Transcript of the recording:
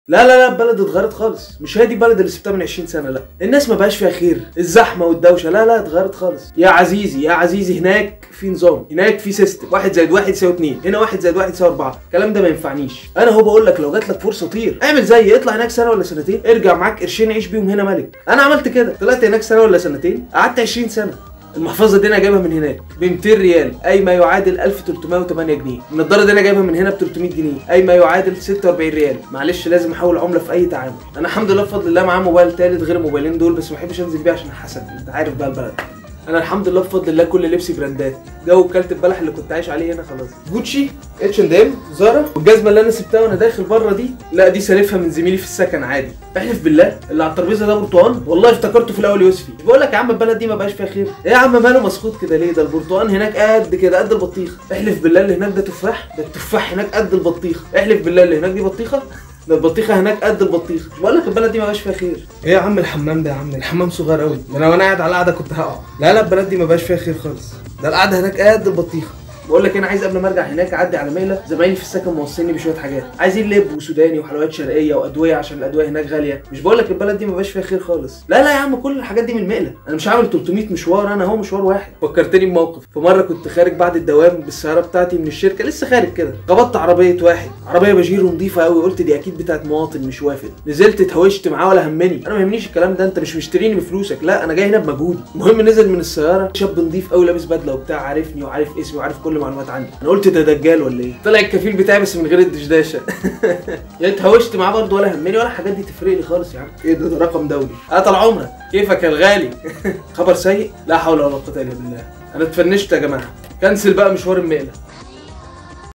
لا لا لا البلد اتغيرت خالص مش هي دي البلد اللي سبتها من 20 سنه لا الناس ما بقاش فيها خير الزحمه والدوشه لا لا اتغيرت خالص يا عزيزي يا عزيزي هناك في نظام هناك في سيستم واحد زائد واحد يساوي اتنين هنا واحد زائد واحد يساوي اربعه الكلام ده ما ينفعنيش انا هو بقول لك لو جات لك فرصه طير اعمل زيي اطلع هناك سنه ولا سنتين ارجع معاك قرشين عيش بيهم هنا ملك انا عملت كده طلعت هناك سنه ولا سنتين قعدت 20 سنه المحفظه دي انا جايبها من هناك ب 200 ريال اي ما يعادل 1308 جنيه النضاره دي انا جايبها من هنا ب 300 جنيه اي ما يعادل 46 ريال معلش لازم احول عمله في اي تعامل انا الحمد لله بفضل الله معايا موبايل تالت غير الموبايلين دول بس ما بحبش انزل بيه عشان حسن انت عارف بقى البلد انا الحمد لله بفضل الله كل لبسي براندات جو كلت البلح اللي كنت عايش عليه هنا خلاص جوتشي اتش اند ام زارا والجزمه اللي انا سبتها وانا داخل بره دي لا دي سالفها من زميلي في السكن عادي احلف بالله اللي على الترابيزه ده برتقان والله افتكرته في الاول يوسفي بقول لك يا عم البلد دي ما بقاش فيها خير ايه يا عم ماله مسخوط كده ليه ده البرتقان هناك قد كده قد البطيخه احلف بالله اللي هناك ده تفاح ده التفاح هناك قد البطيخه احلف بالله اللي هناك دي بطيخه ده البطيخه هناك قد البطيخه بقول لك البلد دي ما بقاش فيها خير ايه يا عم الحمام ده يا عم الحمام صغير قوي ده انا وانا قاعد على القعده كنت هقع لا لا البلد دي ما بقاش فيها خير خالص ده القعده هناك قد البطيخه بقول لك انا عايز قبل ما ارجع هناك اعدي على ميله زمايلي في السكن موصلني بشويه حاجات عايزين لب وسوداني وحلويات شرقيه وادويه عشان الادويه هناك غاليه مش بقول لك البلد دي ما بقاش فيها خير خالص لا لا يا عم كل الحاجات دي من المقله انا مش عامل 300 مشوار انا هو مشوار واحد فكرتني بموقف في مره كنت خارج بعد الدوام بالسياره بتاعتي من الشركه لسه خارج كده خبطت عربيه واحد عربيه بجيرو نظيفه قوي قلت دي اكيد بتاعت مواطن مش وافد نزلت اتهوشت معاه ولا همني انا ما يهمنيش الكلام ده انت مش مشتريني بفلوسك لا انا جاي هنا بمجهودي المهم نزل من السياره شاب نظيف قوي لابس بدله وبتاع عارفني وعارف اسمي وعارف كل معلومات عني انا قلت ده دجال ولا ايه طلع الكفيل بتاعي بس من غير الدشداشه يعني اتهوشت معاه برضه ولا همني ولا الحاجات دي تفرق لي خالص يا عم ايه ده, ده رقم دولي قتل عمرك كيفك يا الغالي خبر سيء لا حول ولا قوه الا بالله انا اتفنشت يا جماعه كنسل بقى مشوار المقله